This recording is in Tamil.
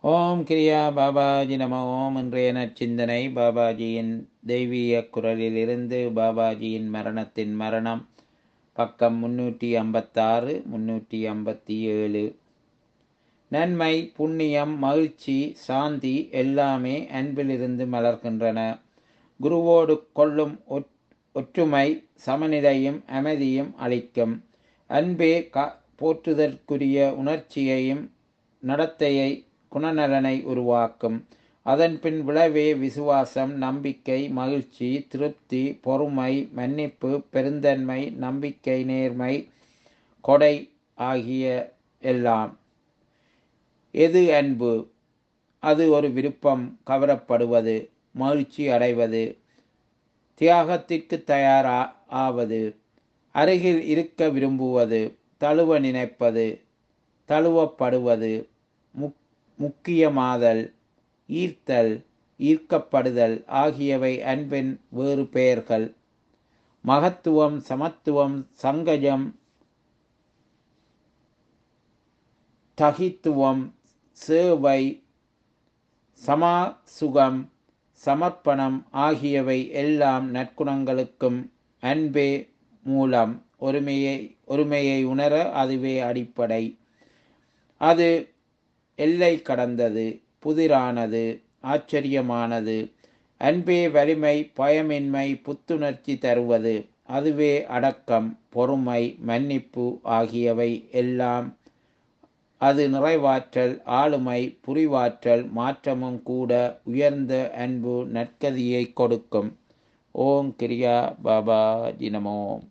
ஓம் கிரியா பாபாஜி நம ஓம் இன்றைய நற்சிந்தனை பாபாஜியின் தெய்வீக குரலிலிருந்து பாபாஜியின் மரணத்தின் மரணம் பக்கம் முன்னூற்றி ஐம்பத்தாறு முன்னூற்றி ஐம்பத்தி ஏழு நன்மை புண்ணியம் மகிழ்ச்சி சாந்தி எல்லாமே அன்பிலிருந்து மலர்கின்றன குருவோடு கொள்ளும் ஒற்- ஒற்றுமை சமநிலையும் அமைதியும் அளிக்கும் அன்பே க போற்றுதற்குரிய உணர்ச்சியையும் நடத்தையை குணநலனை உருவாக்கும் அதன்பின் விளைவே விசுவாசம் நம்பிக்கை மகிழ்ச்சி திருப்தி பொறுமை மன்னிப்பு பெருந்தன்மை நம்பிக்கை நேர்மை கொடை ஆகிய எல்லாம் எது அன்பு அது ஒரு விருப்பம் கவரப்படுவது மகிழ்ச்சி அடைவது தியாகத்திற்கு தயாரா ஆவது அருகில் இருக்க விரும்புவது தழுவ நினைப்பது தழுவப்படுவது முக் முக்கியமாதல் ஈர்த்தல் ஈர்க்கப்படுதல் ஆகியவை அன்பின் வேறு பெயர்கள் மகத்துவம் சமத்துவம் சங்கஜம் தகித்துவம் சேவை சமாசுகம் சமர்ப்பணம் ஆகியவை எல்லாம் நற்குணங்களுக்கும் அன்பே மூலம் ஒருமையை ஒருமையை உணர அதுவே அடிப்படை அது எல்லை கடந்தது புதிரானது ஆச்சரியமானது அன்பே வலிமை பயமின்மை புத்துணர்ச்சி தருவது அதுவே அடக்கம் பொறுமை மன்னிப்பு ஆகியவை எல்லாம் அது நிறைவாற்றல் ஆளுமை புரிவாற்றல் மாற்றமும் கூட உயர்ந்த அன்பு நற்கதியை கொடுக்கும் ஓம் கிரியா பாபா ஜினமோம்